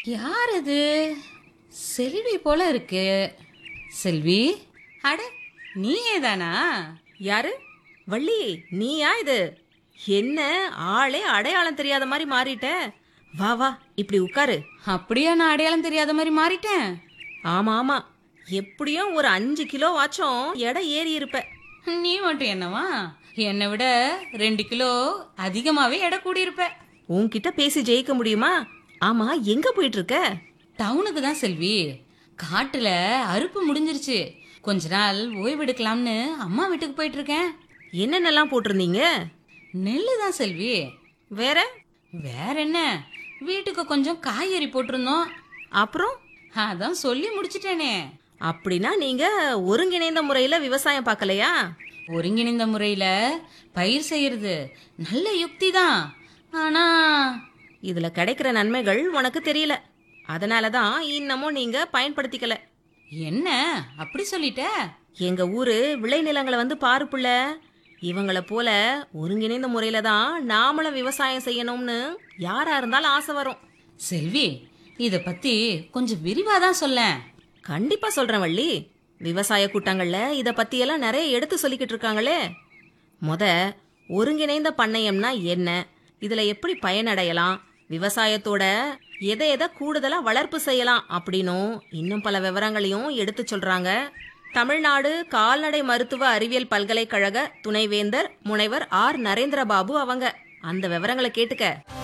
யார் அது செல்வி போல இருக்கு செல்வி அட நீயே தானா யாரு வள்ளி நீயா இது என்ன ஆளே அடையாளம் தெரியாத மாதிரி மாறிட்ட வா வா இப்படி உட்காரு அப்படியா நான் அடையாளம் தெரியாத மாதிரி மாறிட்டேன் ஆமா ஆமா எப்படியும் ஒரு அஞ்சு கிலோ வாச்சும் எடை ஏறி இருப்ப நீ மட்டும் என்னவா என்னை விட ரெண்டு கிலோ அதிகமாவே எடை கூடியிருப்ப உன்கிட்ட பேசி ஜெயிக்க முடியுமா ஆமா எங்க போயிட்டு இருக்க டவுனுக்கு தான் செல்வி காட்டுல அறுப்பு முடிஞ்சிருச்சு கொஞ்ச நாள் ஓய்வெடுக்கலாம்னு அம்மா வீட்டுக்கு போயிட்டு இருக்கேன் என்னென்னலாம் போட்டிருந்தீங்க நெல்லு தான் செல்வி வேற வேற என்ன வீட்டுக்கு கொஞ்சம் காய்கறி போட்டிருந்தோம் அப்புறம் அதான் சொல்லி முடிச்சிட்டேனே அப்படின்னா நீங்க ஒருங்கிணைந்த முறையில விவசாயம் பார்க்கலையா ஒருங்கிணைந்த முறையில பயிர் செய்யறது நல்ல யுக்தி தான் ஆனா இதுல கிடைக்கிற நன்மைகள் உனக்கு தெரியல அதனால தான் இன்னமும் நீங்க பயன்படுத்திக்கல என்ன அப்படி சொல்லிட்ட எங்க ஊரு விளைநிலங்களை வந்து பாரு புள்ள இவங்கள போல ஒருங்கிணைந்த முறையில தான் நாமளும் விவசாயம் செய்யணும்னு யாரா இருந்தாலும் ஆசை வரும் செல்வி இத பத்தி கொஞ்சம் விரிவா தான் சொல்லேன் கண்டிப்பா சொல்றேன் வள்ளி விவசாய கூட்டங்கள்ல இத பத்தி எல்லாம் நிறைய எடுத்து சொல்லிக்கிட்டு இருக்காங்களே முத ஒருங்கிணைந்த பண்ணையம்னா என்ன இதுல எப்படி பயனடையலாம் விவசாயத்தோட எதை எதை கூடுதலா வளர்ப்பு செய்யலாம் அப்படின்னும் இன்னும் பல விவரங்களையும் எடுத்து சொல்றாங்க தமிழ்நாடு கால்நடை மருத்துவ அறிவியல் பல்கலைக்கழக துணைவேந்தர் முனைவர் ஆர் நரேந்திரபாபு அவங்க அந்த விவரங்களை கேட்டுக்க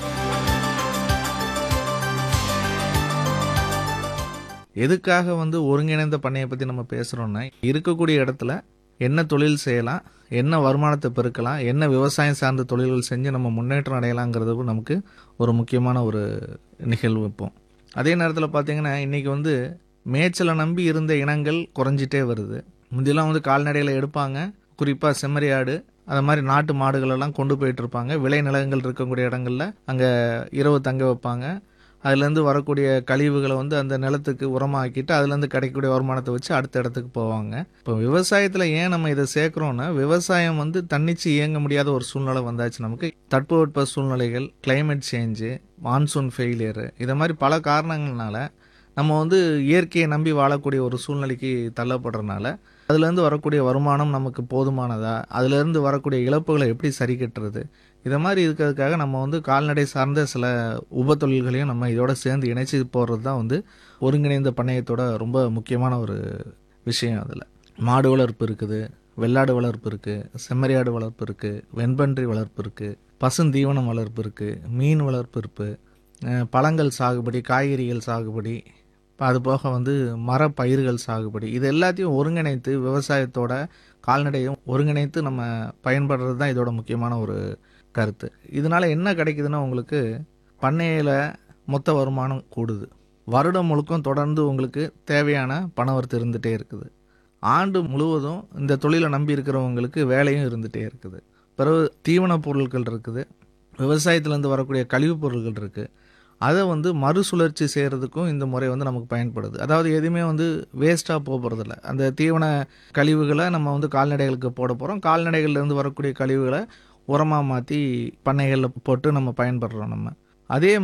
எதுக்காக வந்து ஒருங்கிணைந்த பண்ணையை பற்றி நம்ம பேசுகிறோம்னா இருக்கக்கூடிய இடத்துல என்ன தொழில் செய்யலாம் என்ன வருமானத்தை பெருக்கலாம் என்ன விவசாயம் சார்ந்த தொழில்கள் செஞ்சு நம்ம முன்னேற்றம் அடையலாங்கிறது நமக்கு ஒரு முக்கியமான ஒரு நிகழ்வு இப்போ அதே நேரத்தில் பார்த்தீங்கன்னா இன்றைக்கி வந்து மேய்ச்சலை நம்பி இருந்த இனங்கள் குறைஞ்சிட்டே வருது முந்தியெல்லாம் வந்து கால்நடைகளை எடுப்பாங்க குறிப்பாக செம்மறியாடு அது மாதிரி நாட்டு மாடுகளெல்லாம் கொண்டு போயிட்டு இருப்பாங்க விளை நிலங்கள் இருக்கக்கூடிய இடங்கள்ல அங்கே இரவு தங்க வைப்பாங்க அதுலேருந்து வரக்கூடிய கழிவுகளை வந்து அந்த நிலத்துக்கு உரமாக்கிட்டு அதுலேருந்து கிடைக்கக்கூடிய வருமானத்தை வச்சு அடுத்த இடத்துக்கு போவாங்க இப்போ விவசாயத்தில் ஏன் நம்ம இதை சேர்க்குறோன்னா விவசாயம் வந்து தன்னிச்சு இயங்க முடியாத ஒரு சூழ்நிலை வந்தாச்சு நமக்கு தட்பவெட்ப சூழ்நிலைகள் climate சேஞ்சு மான்சூன் ஃபெயிலியரு இதை மாதிரி பல காரணங்கள்னால நம்ம வந்து இயற்கையை நம்பி வாழக்கூடிய ஒரு சூழ்நிலைக்கு தள்ளப்படுறதுனால அதுலேருந்து வரக்கூடிய வருமானம் நமக்கு போதுமானதா அதுலேருந்து வரக்கூடிய இழப்புகளை எப்படி சரி கட்டுறது இதை மாதிரி இருக்கிறதுக்காக நம்ம வந்து கால்நடை சார்ந்த சில உப தொழில்களையும் நம்ம இதோட சேர்ந்து இணைச்சி போடுறது தான் வந்து ஒருங்கிணைந்த பண்ணையத்தோட ரொம்ப முக்கியமான ஒரு விஷயம் அதில் மாடு வளர்ப்பு இருக்குது வெள்ளாடு வளர்ப்பு இருக்குது செம்மறியாடு வளர்ப்பு இருக்குது வெண்பன்றி வளர்ப்பு இருக்குது பசுந்தீவனம் வளர்ப்பு இருக்குது மீன் வளர்ப்பு இருக்குது அஹ் பழங்கள் சாகுபடி காய்கறிகள் சாகுபடி இப்போ அது போக வந்து மரப்பயிர்கள் சாகுபடி இது எல்லாத்தையும் ஒருங்கிணைத்து விவசாயத்தோட கால்நடையும் ஒருங்கிணைத்து நம்ம பயன்படுறது தான் இதோட முக்கியமான ஒரு கருத்து இதனால என்ன கிடைக்குதுன்னா உங்களுக்கு பண்ணையில் மொத்த வருமானம் கூடுது வருடம் முழுக்கும் தொடர்ந்து உங்களுக்கு தேவையான பணவரத்து இருந்துகிட்டே இருக்குது ஆண்டு முழுவதும் இந்த தொழிலை நம்பி இருக்கிறவங்களுக்கு வேலையும் இருந்துகிட்டே இருக்குது பிறகு தீவனப் பொருட்கள் இருக்குது விவசாயத்துலேருந்து வரக்கூடிய கழிவுப் பொருட்கள் இருக்குது அதை வந்து மறுசுழற்சி செய்கிறதுக்கும் இந்த முறை வந்து நமக்கு பயன்படுது அதாவது எதுவுமே வந்து வேஸ்ட்டாக போக போகிறதில்ல அந்த தீவன கழிவுகளை நம்ம வந்து கால்நடைகளுக்கு போட போகிறோம் கால்நடைகள்லேருந்து வரக்கூடிய கழிவுகளை உரமாக மாற்றி பண்ணைகளில் போட்டு நம்ம பயன்படுறோம் நம்ம அதே